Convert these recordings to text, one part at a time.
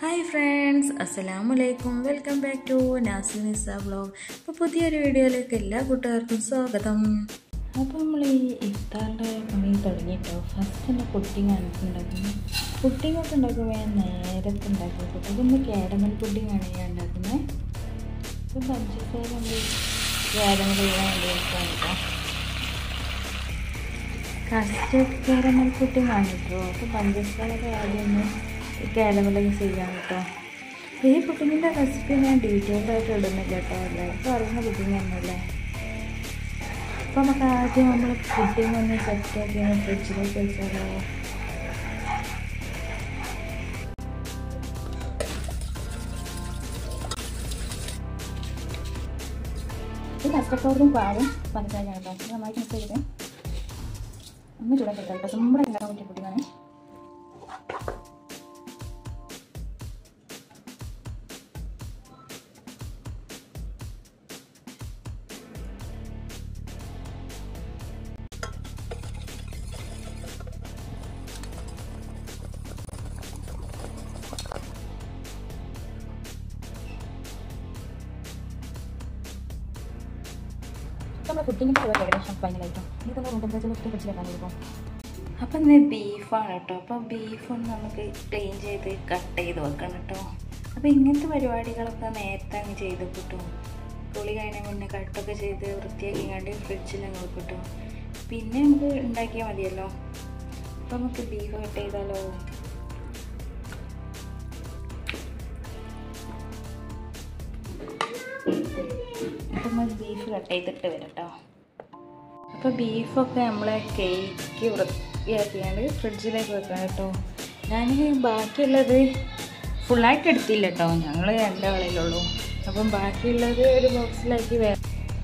Hi friends അസ്സലാമു അലൈക്കും welcome back to Nasi Nisa vlog അപ്പോൾ പുതിയൊരു വീഡിയോയിലേക്ക് എല്ലാ കൂട്ടുകാർക്കും സ്വാഗതം അപ്പോൾ നമ്മൾ ഈ ഇഫ്താറിൻ്റെ പണി തുടങ്ങിയിട്ടോ ഫസ്റ്റ് തന്നെ പുഡിങ് ആണ് ഉണ്ടാക്കുന്നത് പുഡിംഗ് ഒക്കെ ഉണ്ടാക്കുമ്പോൾ ഞാൻ നേരത്തെ ഉണ്ടാക്കി കേട്ടോ ഇതൊന്ന് കാരമൽ പുഡിംഗ് ആണ് ഞാൻ ഉണ്ടാക്കുന്നത് അപ്പോൾ പഞ്ചസാര നമ്മൾ കാരമൽ ചെയ്യാൻ വേണ്ടി വെക്കാൻ കേട്ടോ കസ്റ്റർഡ് കാരമൽ പുഡിംഗ് ആണ് കേട്ടോ അപ്പോൾ പഞ്ചസാര ആദ്യം ഒന്ന് കാരമലൈസ് ചെയ്യാം കേട്ടോ ഈ പുഡിങ്ങിൻ്റെ റെസിപ്പി ഞാൻ ഡീറ്റെയിൽഡ് ആയിട്ട് ഇടുന്നില്ല കേട്ടോ എല്ലാവർക്കും അറിയുന്ന പുഡിങ് തന്നെയല്ലേ അപ്പോൾ നമുക്ക് ആദ്യം നമ്മൾ പുഡിങ് ഒന്ന് സെറ്റാക്കി ഒന്ന് ഫ്രിഡ്ജിലേക്ക് വെച്ചാലോ ഈ കസ്റ്റർഡ് പൗഡറും പാലും പഞ്ചസാരയാണ് കേട്ടോ ഇത് നന്നായിട്ട് മിക്സ് ചെയ്തിട്ട് ഒന്ന് ചൂടാക്കി എടുക്കാം കേട്ടോ നമ്മുടെ ഉണ്ടാക്കാൻ പറ്റിയ പുഡിങ്ങാണ് നമ്മുടെ ഫുഡിങ്ങിൻ്റെ പരിപാടി ഏകദേശം ഫൈനലായിട്ടോ ഇതൊന്ന് റൂം ടെമ്പറേച്ചറിൽ ഇട്ട് ഫ്രിഡ്ജിലേക്കാൻ ഇപ്പോൾ അപ്പം ഇന്ന് ബീഫാണ് കേട്ടോ അപ്പോൾ ബീഫൊന്ന് നമുക്ക് ക്ലീൻ ചെയ്ത് കട്ട് ചെയ്ത് വെക്കണം കേട്ടോ അപ്പോൾ ഇങ്ങനത്തെ പരിപാടികളൊക്കെ നേരത്തെ അങ്ങ് ചെയ്ത് കിട്ടും കുളി കഴിഞ്ഞ മുന്നേ കട്ടൊക്കെ ചെയ്ത് വൃത്തിയാക്കി കണ്ട് ഫ്രിഡ്ജിൽ അങ്ങ് വെക്കും കേട്ടോ പിന്നെ നമുക്ക് ഉണ്ടാക്കിയാൽ മതിയല്ലോ അപ്പോൾ നമുക്ക് ബീഫ് കട്ട് ചെയ്താലോ അപ്പം നമ്മൾ ബീഫ് കട്ട് ചെയ്തിട്ട് വരാം കേട്ടോ അപ്പോൾ ബീഫൊക്കെ നമ്മളെ കേക്ക് വൃത്തിയാക്കിയാണ്ട് ഫ്രിഡ്ജിലേക്ക് വെക്കാം കേട്ടോ ഞാൻ ബാക്കിയുള്ളത് ഫുള്ളായിട്ട് എടുത്തില്ല കേട്ടോ ഞങ്ങൾ രണ്ടാളിലുള്ളൂ അപ്പം ബാക്കിയുള്ളത് ഒരു ബോക്സിലാക്കി വേ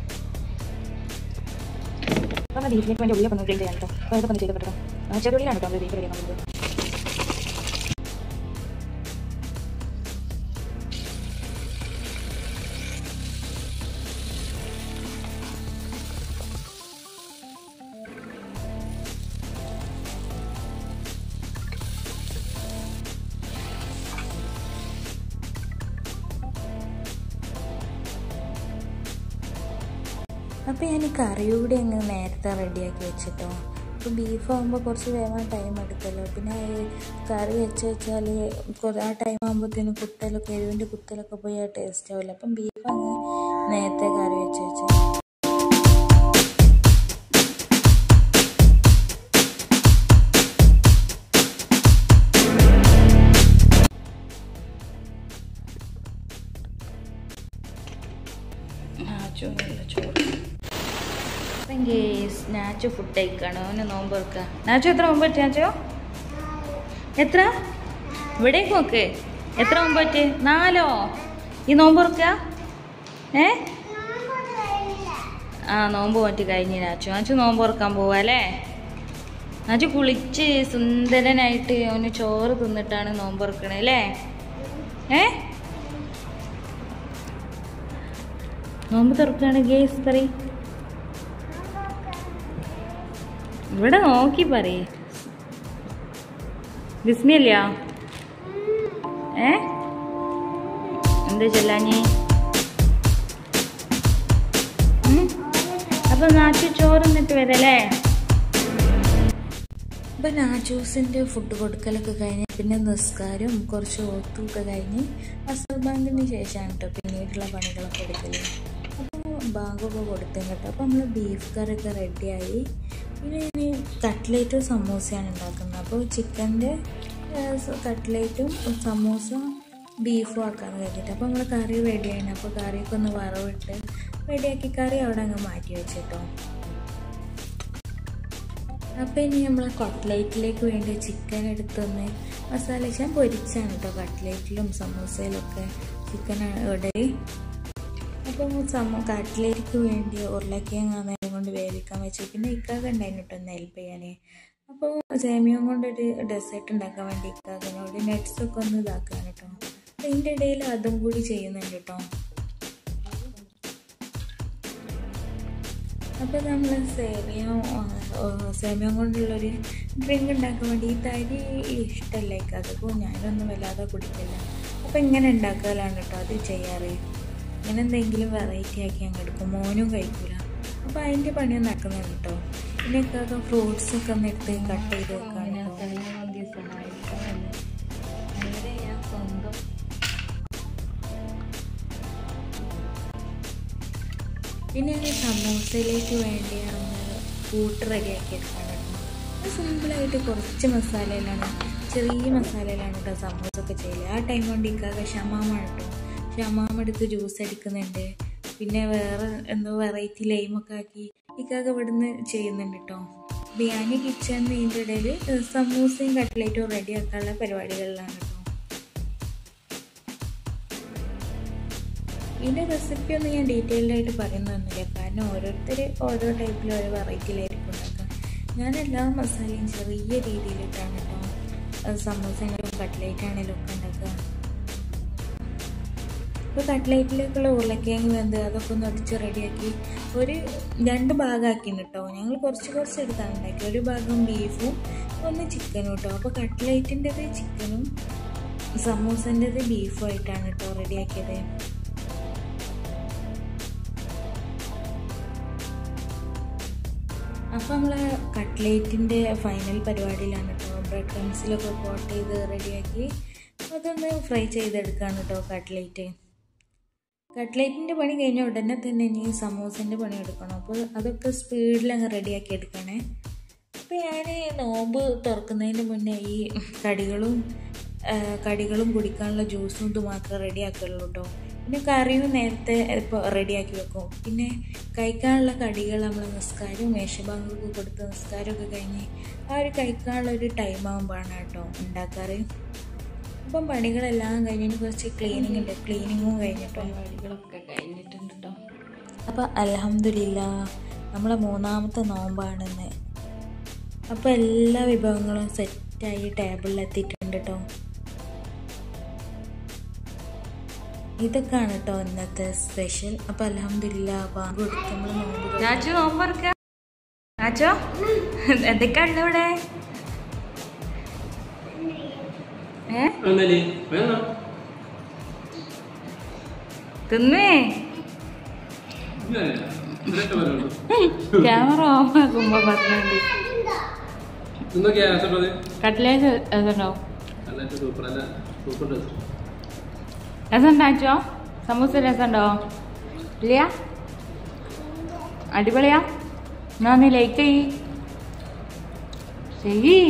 അപ്പം ബീഫിലേക്ക് വേണ്ടി ഉള്ളിലൊക്കെ ഒന്ന് ക്ലീൻ ചെയ്യാം കേട്ടോ അപ്പോൾ അതൊക്കെ ഒന്ന് ചെയ്ത് കേട്ടോ ചെറുള്ളിലാണ് കേട്ടോ നമ്മൾ ബീഫ് റെഡി ആക്കുന്നത് അപ്പോൾ ഞാൻ കറി കൂടി അങ്ങ് നേരത്തെ റെഡിയാക്കി വെച്ചിട്ടോ അപ്പോൾ ബീഫ് ആകുമ്പോൾ കുറച്ച് വേഗം ടൈം എടുക്കല്ലോ പിന്നെ കറി വെച്ച് വെച്ചാൽ കുറേ ആ ടൈം ആകുമ്പോഴത്തേനും കുത്തലൊക്കെ എരിവിൻ്റെ കുത്തലൊക്കെ പോയി ആ ടേസ്റ്റ് ആവില്ല അപ്പം ബീഫ് അങ്ങ് നേരത്തെ കറി വെച്ച് വെച്ചു ചോറ് ഗേസ് നാച്ചോ ഫുഡ് കഴിക്കണം അവന് നോമ്പ് വെക്കുക നാച്ചോ എത്ര മുമ്പ് പറ്റി നാച്ചോ എത്ര ഇവിടേക്ക് നോക്ക് എത്ര മുമ്പ് പറ്റി നാലോ ഈ നോമ്പ് തുറക്കുക ഏ ആ നോമ്പ് പറ്റി കഴിഞ്ഞ് നാച്ചു നാച്ചു നോമ്പ് തുറക്കാൻ പോവാ അല്ലേ നാച്ചു കുളിച്ച് സുന്ദരനായിട്ട് അവന് ചോറ് തിന്നിട്ടാണ് നോമ്പ് തുറക്കണേ അല്ലേ ഏ നോമ്പ് തുറക്കുകയാണ് ഗേസ് പറയും ഇവിടെ നോക്കി പറയേ വിസ്മിയല്ല ഏ എന്താ ചെല്ലാഞ്ഞേ അപ്പൊ നാച്ചു ചോറ് എന്നിട്ട് വരല്ലേ അപ്പം നാച്ചൂസിൻ്റെ ഫുഡ് കൊടുക്കലൊക്കെ കഴിഞ്ഞ് പിന്നെ നിസ്കാരം കുറച്ച് ഓത്തുമൊക്കെ കഴിഞ്ഞ് അസർ ബാങ്കിന് ശേഷമാണ് കേട്ടോ പിന്നീടുള്ള പണികളൊക്കെ എടുക്കല് അപ്പോൾ ബാങ്കൊക്കെ കൊടുത്തേ കേട്ടോ അപ്പോൾ നമ്മൾ ബീഫ് കറിയൊക്കെ റെഡിയായി പിന്നെ ഇനി കട്ട്ലേറ്റും സമൂസയാണ് ഉണ്ടാക്കുന്നത് അപ്പോൾ ചിക്കൻ്റെ കട്ട്ലേറ്റും സമൂസ ബീഫും ആക്കാന്ന് കഴിഞ്ഞിട്ട് അപ്പോൾ നമ്മൾ കറി റെഡിയാണ് അപ്പോൾ കറിയൊക്കെ ഒന്ന് വറവിട്ട് റെഡിയാക്കി കറി അവിടെ അങ്ങ് മാറ്റി വെച്ചിട്ടോ അപ്പോൾ ഇനി നമ്മൾ കട്ട്ലേറ്റിലേക്ക് വേണ്ടി ചിക്കൻ എടുത്തൊന്ന് മസാല ഞാൻ പൊരിച്ചാണ് കേട്ടോ കട്ട്ലേറ്റിലും സമൂസയിലൊക്കെ ചിക്കൻ ഇടയിൽ അപ്പോൾ സമൂ കട്ട്ലേറ്റിക്ക് വേണ്ടി ഉരുളക്കിഴങ്ങ് നേരം കൊണ്ട് വേവിക്കാൻ വെച്ചു പിന്നെ ഇക്കാക്ക ഉണ്ടായിരുന്നു കേട്ടോ ഒന്ന് ഹെൽപ്പ് ചെയ്യാൻ അപ്പോൾ സേമിയം കൊണ്ടൊരു ഡെസേർട്ട് ഉണ്ടാക്കാൻ വേണ്ടി ഇക്കാക്കിനോട് നെറ്റ്സൊക്കെ ഒന്ന് ഇതാക്കാൻ കേട്ടോ അപ്പോൾ ഇതിൻ്റെ ഇടയിൽ അതും കൂടി ചെയ്യുന്നുണ്ട് കേട്ടോ അപ്പോൾ നമ്മൾ സേമിയം സേമിയം കൊണ്ടുള്ളൊരു ഡ്രിങ്ക് ഉണ്ടാക്കാൻ വേണ്ടി ഈ തരി ഇഷ്ടമല്ല ഇക്കാക്കപ്പോൾ ഞാനൊന്നും വല്ലാതെ കുടിക്കില്ല അപ്പോൾ ഇങ്ങനെ ഉണ്ടാക്കലാണ് കേട്ടോ അത് ചെയ്യാറ് ഇങ്ങനെ എന്തെങ്കിലും വെറൈറ്റി ആക്കി അങ്ങ് എടുക്കും മോനും കഴിക്കൂല അപ്പോൾ അതിൻ്റെ പണിയൊന്നും നടക്കുന്നുണ്ട് കേട്ടോ പിന്നെ ഒക്കെ ഫ്രൂട്ട്സ് ഒക്കെ ഒന്ന് എടുത്ത് കട്ട് ചെയ്ത് വെക്കാണ് കേട്ടോ സ്വന്തം പിന്നെ ഞാൻ സമൂസയിലേക്ക് വേണ്ടി കൂട്ട് റെഡിയാക്കി എടുക്കാണ് അത് സിമ്പിളായിട്ട് കുറച്ച് മസാലയിലാണ് ചെറിയ മസാലയിലാണ് കേട്ടോ സമൂസ ഒക്കെ ചെയ്യല് ആ ടൈം കൊണ്ട് ഇക്കാക്ക ഷമാമാണ് കേട്ടോ ഷമാമ എടുത്ത് ജ്യൂസ് അടിക്കുന്നുണ്ട് പിന്നെ വേറെ എന്തോ വെറൈറ്റി ലൈമൊക്കെ ആക്കി ഇക്കാക്ക ഇവിടുന്ന് ചെയ്യുന്നുണ്ട് കേട്ടോ ബിരിയാണി കിച്ചണിൻ്റെ ഇതിൻ്റെ ഇടയിൽ സമൂസയും കട്ട്ലേറ്റും റെഡി ആക്കാനുള്ള പരിപാടികളിലാണ് കേട്ടോ ഇതിൻ്റെ റെസിപ്പി ഒന്നും ഞാൻ ഡീറ്റെയിൽഡ് ആയിട്ട് പറയുന്നൊന്നുമില്ല കാരണം ഓരോരുത്തർ ഓരോ ടൈപ്പിൽ ഓരോ വെറൈറ്റിയിലായിരിക്കും ഉണ്ടാക്കുക ഞാൻ എല്ലാ മസാലയും ചെറിയ രീതിയിലിട്ടാണ് കേട്ടോ അത് സമോസയാണെങ്കിലും കട്ട്ലേറ്റ് ആണെങ്കിലും ഒക്കെ ഉണ്ടാക്കുക ഇപ്പോൾ കട്ട്ലേറ്റിലേക്കുള്ള ഉരുളക്കിഴങ്ങ് വെന്ത് അതൊക്കെ ഒന്ന് അടിച്ച് റെഡിയാക്കി ഒരു രണ്ട് ഭാഗമാക്കി കേട്ടോ ഞങ്ങൾ കുറച്ച് കുറച്ച് എടുത്താണ് ഉണ്ടാക്കി ഒരു ഭാഗം ബീഫും ഒന്ന് ചിക്കനും കേട്ടോ അപ്പോൾ കട്ട്ലേറ്റിൻ്റെത് ചിക്കനും സമൂസൻ്റെത് ബീഫും ആയിട്ടാണ് കേട്ടോ റെഡിയാക്കിയത് അപ്പോൾ നമ്മൾ കട്ട്ലേറ്റിൻ്റെ ഫൈനൽ പരിപാടിയിലാണ് കേട്ടോ ബ്രെഡ് ക്രംസിലൊക്കെ കോട്ട് ചെയ്ത് റെഡിയാക്കി അതൊന്ന് ഫ്രൈ ചെയ്തെടുക്കുകയാണ് കേട്ടോ കട്ട്ലേറ്റ് കട്ട്ലേറ്റിൻ്റെ പണി കഴിഞ്ഞ ഉടനെ തന്നെ ഇനി സമൂസൻ്റെ പണി എടുക്കണം അപ്പോൾ അതൊക്കെ സ്പീഡിൽ അങ്ങ് റെഡിയാക്കി എടുക്കണേ അപ്പോൾ ഞാൻ നോമ്പ് തുറക്കുന്നതിന് മുന്നേ ഈ കടികളും ആ, കടികളും കുടിക്കാനുള്ള ജ്യൂസും ഇത് മാത്രമേ റെഡിയാക്കുള്ളൂ കേട്ടോ പിന്നെ കറിയും നേരത്തെ ഇപ്പോൾ റെഡിയാക്കി വെക്കും പിന്നെ കഴിക്കാനുള്ള കടികൾ നമ്മൾ നിസ്കാരവും മേശബാങ്കൊക്കെ കൊടുത്ത് നിസ്കാരമൊക്കെ കഴിഞ്ഞ് ആ ഒരു കഴിക്കാനുള്ള ഒരു ടൈം ആകുമ്പോഴാണ് കേട്ടോ ഉണ്ടാക്കാറ് അപ്പം പണികളെല്ലാം കഴിഞ്ഞതിന് കുറച്ച് ക്ലീനിങ് ഉണ്ട് ക്ലീനിങ്ങും കഴിഞ്ഞിട്ടോ പരിപാടികളൊക്കെ കഴിഞ്ഞിട്ടുണ്ട് കേട്ടോ അപ്പോൾ അലഹമില്ല നമ്മളെ മൂന്നാമത്തെ നോമ്പാണെന്ന് അപ്പോൾ എല്ലാ വിഭവങ്ങളും സെറ്റായി ടേബിളിൽ എത്തിയിട്ടുണ്ട് കേട്ടോ ഇതൊക്കെയാണ് കേട്ടോ ഇന്നത്തെ സ്പെഷ്യൽ അപ്പോൾ അലഹമില്ല ബാങ്ക് കൊടുത്ത് നമ്മൾ നോമ്പ് തുറന്നു. രാജു നോമ്പറക്ക രാജോ എന്തൊക്കെ ഉണ്ട് ഇവിടെ ഏ ഒന്നല്ലേ വേണം തിന്നേ ഇല്ലല്ല ഇതൊക്കെ പറയുള്ളൂ ക്യാമറ ഓഫ് ആക്കുമ്പോ പറഞ്ഞോണ്ട് ഇന്നൊക്കെയാ രസപ്പെട്ടത് കട്ട്ലേറ്റ് രസമുണ്ടോ നല്ല സൂപ്പർ അല്ല സൂപ്പർ ടേസ്റ്റ് രസമുണ്ടോ അച്ചോ സമൂസ രസമുണ്ടോ ഇല്ല അടിപൊളിയാ എന്നാ നീ ലൈക്ക് ചെയ്യ് ചെയ്യ്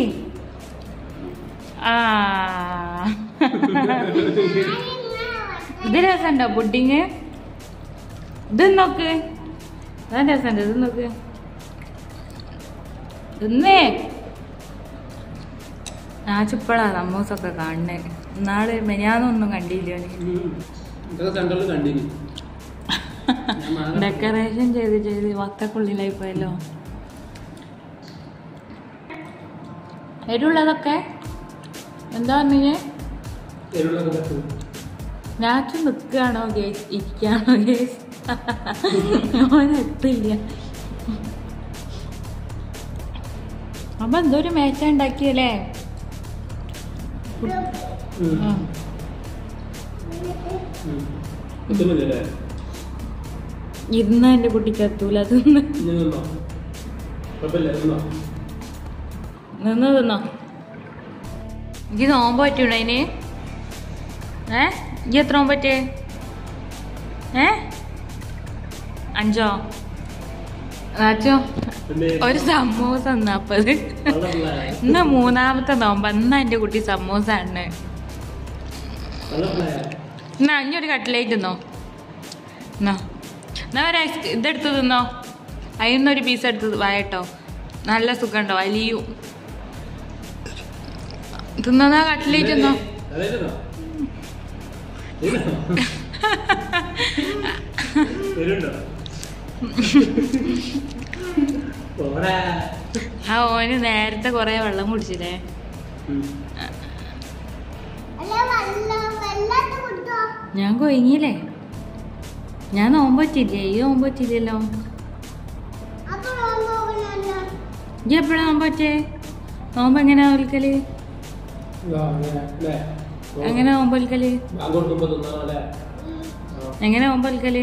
ആ ഇത് രസമുണ്ടോ പുഡിങ് ഇത് നോക്ക് അതാ രസമുണ്ട് ഇത് നോക്ക് തിന്നേ ഞാച്ചിപ്പോഴാ സമൂസൊക്കെ കാണണേ നാളെ മെനാന്നൊന്നും കണ്ടില്ല നീ ഇതൊക്കെ സെൻട്രലിൽ കണ്ടിനി ഞാൻ മാറാം. ഡെക്കറേഷൻ ചെയ്ത് ചെയ്ത് വത്തക്കുള്ളിലായി പോയല്ലോ എരുള്ളതൊക്കെ എന്താ പറഞ്ഞേ എരിവുള്ളതൊക്കെ പറ്റും. ഞാച്ചു നിൽക്കുകയാണോ ഗേസ് ഇരിക്കുകയാണോ ഗേസ് ഓനെത്തില്ല അപ്പൊ എന്തോരു മേച്ച ഉണ്ടാക്കിയല്ലേ ഉം. ആ. ഉം. കിട്ടുന്നില്ലല്ലേ ഇരുന്ന എന്റെ കുട്ടിക്ക് എത്തൂല തിന്ന് ഇനി നിന്നോ കുഴപ്പമില്ല നിന്നോ നിന്ന് തിന്നോ എനിക്ക് നോമ്പ് പറ്റൂണ അതിന് ഏ ഈ എത്ര നോമ്പ് പറ്റേ ഏ അഞ്ചോ അച്ചോ പിന്നെ ഒരു സമൂസ എന്നാപ്പത് വെള്ളമുള്ള ഇന്ന് മൂന്നാമത്തെ നോമ്പ് എന്നാ എന്റെ കുട്ടി സമൂസ ആണ് വെള്ളമുള്ള എന്നാ അഞ്ഞൊരു കട്ട്ലേറ്റ് തിന്നോ എന്നാ എന്നാ ഒരു ഐസ് ഇതെടുത്ത് തിന്നോ അതിൽ നിന്നൊരു പീസ് എടുത്ത് വായട്ടോ നല്ല സുഖമുണ്ടോ വലിയും തിന്നാ കട്ട്ലേറ്റ് തിന്നോ അതേലോ വരുണ്ടോ പോടാ ആ ഓന് നേരത്തെ കൊറേ വെള്ളം കുടിച്ചില്ലേ ഉം. ഞാൻ കൊയങ്ങിയില്ലേ ഞാൻ നോമ്പ് പറ്റില്ലേ ഈ നോമ്പ് പറ്റില്ലല്ലോ ഈ എപ്പോഴാ നോമ്പ് പറ്റേ നോമ്പ് എങ്ങനെയാ വിൽക്കല് ഇതാ, അങ്ങനെ, അല്ലേ? എങ്ങനെ നോമ്പൊലിക്കല് ബാങ്ക് കൊടുക്കുമ്പോ തിന്നണം അല്ലേ ആ. എങ്ങനെ നോമ്പൊലിക്കല്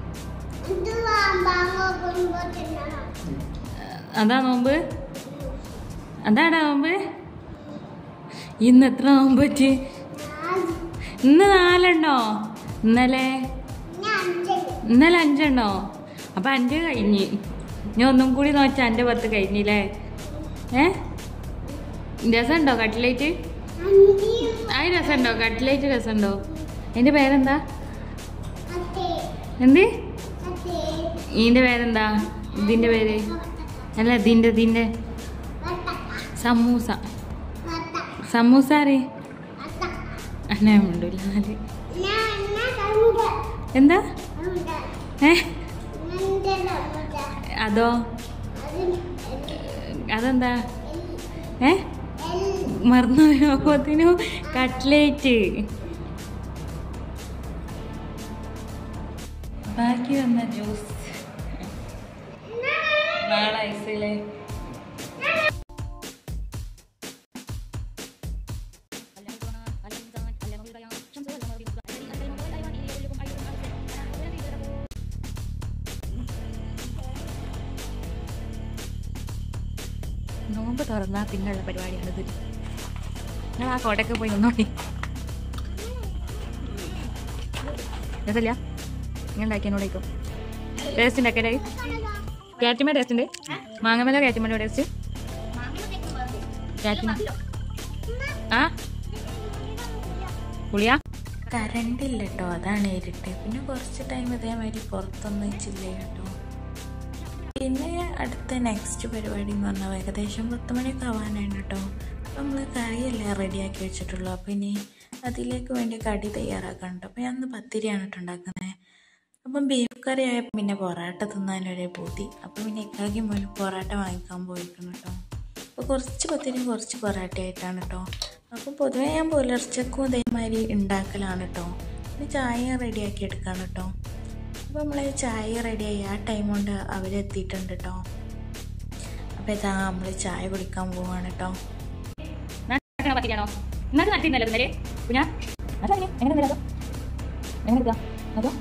അതാ നോമ്പ് അതാടാ നോമ്പ് ഇന്ന് എത്ര നോമ്പ് പറ്റി ഇന്ന് നാലെണ്ണോ ഇന്നലെ ഇന്നലെ അഞ്ചെണ്ണോ അപ്പൊ അഞ്ച് കഴിഞ്ഞ് ഞാൻ ഒന്നും കൂടി നോച്ചാ എൻ്റെ പത്ത് കഴിഞ്ഞില്ലേ ഏ രസമുണ്ടോ കട്ട്ലേറ്റ് ആ രസമുണ്ടോ കട്ട്ലേറ്റ് രസമുണ്ടോ എൻ്റെ പേരെന്താ എന്ത് ഇതിൻ്റെ പേരെന്താ ഇതിൻ്റെ പേര് അല്ല ഇതിൻ്റെ ഇതിൻ്റെ സമൂസ സമൂസ അറിയ അങ്ങനെ ഉണ്ടല്ല എന്താ ഏ അതോ അതെന്താ ഏ മറന്നുപോയതിനു കട്ട്ലേറ്റ് ബാക്കി വന്ന ജ്യൂസ് നാളെ ഐസിലെ നോമ്പ് തുറന്നാൽ പിന്നുള്ള പരിപാടിയാണിത് നിങ്ങൾ ആ കോട്ടയ്ക്ക് പോയി നിന്നോട്ടി രസമില്ല നിങ്ങൾ ഉണ്ടാക്കിയതിനോടേക്കും ടേസ്റ്റ് ഉണ്ടാക്കിയായി കാറ്റിമ ടേസ്റ്റ് ഉണ്ട് മാങ്ങമല കാറ്റിമല ടേസ്റ്റ് കാറ്റിമ ആ പുളിയാ കറണ്ട് ഇല്ല കേട്ടോ അതാണ് ഇരുട്ട് പിന്നെ കുറച്ച് ടൈം ഇതേമാതിരി പുറത്തൊന്നും വെച്ചില്ല കേട്ടോ പിന്നെ അടുത്ത നെക്സ്റ്റ് പരിപാടി എന്ന് പറഞ്ഞാൽ ഏകദേശം പത്ത് മണിയൊക്കെ ആവാനാണ് കേട്ടോ നമ്മൾ കറിയല്ലേ റെഡിയാക്കി വെച്ചിട്ടുള്ളൂ അപ്പോൾ ഇനി അതിലേക്ക് വേണ്ടി കടി തയ്യാറാക്കണം കേട്ടോ അപ്പോൾ ഞാൻ ഇന്ന് പത്തിരിയാണ് കേട്ടോ ഉണ്ടാക്കുന്നത് അപ്പം ബീഫ് കറി ആയപ്പോൾ പിന്നെ പൊറാട്ട തിന്നാനൊരു പൂതി അപ്പം പിന്നെ ഇക്കാക്കി പോലും പൊറാട്ട വാങ്ങിക്കാൻ പോയിരിക്കണം കേട്ടോ അപ്പോൾ കുറച്ച് പത്തിരിയും കുറച്ച് പൊറാട്ട ആയിട്ടാണ് കേട്ടോ അപ്പോൾ പൊതുവേ ഞാൻ പുലർച്ചക്കും ഇതേമാതിരി ഉണ്ടാക്കലാണ് കേട്ടോ പിന്നെ ചായ റെഡിയാക്കി എടുക്കാണ് കേട്ടോ അപ്പോൾ നമ്മൾ ചായ റെഡിയായി ആ ടൈം കൊണ്ട് അവരെത്തിയിട്ടുണ്ട് കേട്ടോ അപ്പോൾ ഇതാ നമ്മൾ ചായ കുടിക്കാൻ പോവാണ് കേട്ടോ നടക്കണ പത്തിരിയാണോ ഇന്നത്തെ നടത്തിയിരുന്നല്ലോ ഇന്നലെ കുഞ്ഞാ അതെ എങ്ങനെ നിന്നല്ലോ എങ്ങനെ എടുക്കാം നോക്കോ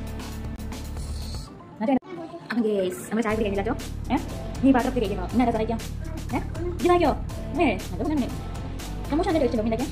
നമ്മൾ ചായ കഴിഞ്ഞില്ലോ ഏ നീ പാത്രത്തിൽ കഴിക്കണോ ഇന്നെ ആരാ സഹായിക്കാം ഏ ഇതാക്കിയോ ഏ അത് തന്നെ സമൂസ എന്താ കഴിച്ചിട്ടോ ഉണ്ടാക്കിയാ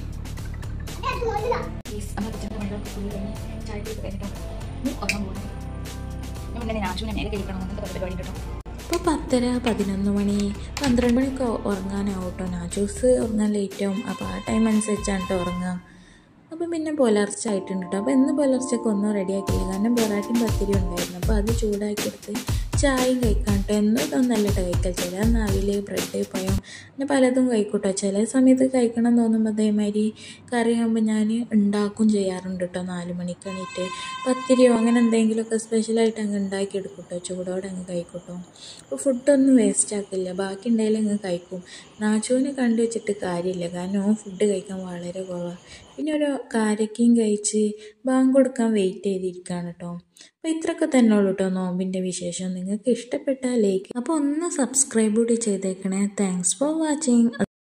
ചായ കുടിച്ച് കഴിഞ്ഞിട്ടോ നീ ഉറങ്ങാൻ പോകണം ഞാൻ പിന്നെ ആശുവിനെ നേരെ കഴിക്കണം അങ്ങനത്തെ പരിപാടി കേട്ടോ ഇപ്പോൾ പത്തര പതിനൊന്ന് മണി പന്ത്രണ്ട് മണിയൊക്കെ ഉറങ്ങാനാവും കേട്ടോ ഞാൻ ജ്യൂസ് ഉറങ്ങാൻ ലേറ്റ് ആവും അപ്പോൾ ആ ടൈം അനുസരിച്ചാണ് കേട്ടോ ഉറങ്ങുക അപ്പോൾ പിന്നെ പുലർച്ചെ ആയിട്ടുണ്ട് കേട്ടോ അപ്പോൾ ഇന്ന് പുലർച്ചയ്ക്ക് ഒന്നും റെഡിയാക്കിയില്ല കാരണം പൊറാട്ടയും പത്തിരി ഉണ്ടായിരുന്നു അപ്പോൾ അത് ചൂടാക്കി എടുത്ത് ചായയും കഴിക്കാൻ കേട്ടോ എന്നും ഇതൊന്നല്ല കേട്ടോ കഴിക്കൽ ചില നാവില് ബ്രെഡ് പഴം പിന്നെ പലതും കഴിക്കൂട്ടോ ചില സമയത്ത് കഴിക്കണം എന്ന് തോന്നുമ്പോൾ അതേമാതിരി കറിയാകുമ്പോൾ ഞാൻ ഉണ്ടാക്കും ചെയ്യാറുണ്ട് കേട്ടോ നാല് മണിക്ക് എണീറ്റ് പത്തിരിയോ അങ്ങനെ എന്തെങ്കിലുമൊക്കെ സ്പെഷ്യലായിട്ട് അങ്ങ് ഉണ്ടാക്കി എടുക്കും കേട്ടോ ചൂടോടെ അങ്ങ് കഴിക്കൂട്ടോ അപ്പോൾ ഫുഡൊന്നും വേസ്റ്റ് ആക്കില്ല ബാക്കി ഉണ്ടായാലും അങ്ങ് കഴിക്കും നാച്ചുവിനെ കണ്ടു വെച്ചിട്ട് കാര്യമില്ല കാരണം ഓൻ ഫുഡ് കഴിക്കാൻ വളരെ കുറവാണ് പിന്നെ ഒരു കാരക്കയും കഴിച്ച് ബാങ്ക് കൊടുക്കാൻ വെയിറ്റ് ചെയ്തിരിക്കുകയാണ് കേട്ടോ അപ്പോൾ ഇത്രയൊക്കെ തന്നെ ഉള്ളൂ കേട്ടോ നോമ്പിൻ്റെ വിശേഷം നിങ്ങൾക്ക് ഇഷ്ടപ്പെട്ടാൽ ലൈക്ക് അപ്പോൾ ഒന്ന് സബ്സ്ക്രൈബ് കൂടി ചെയ്തേക്കണേ താങ്ക്സ് ഫോർ വാച്ചിങ്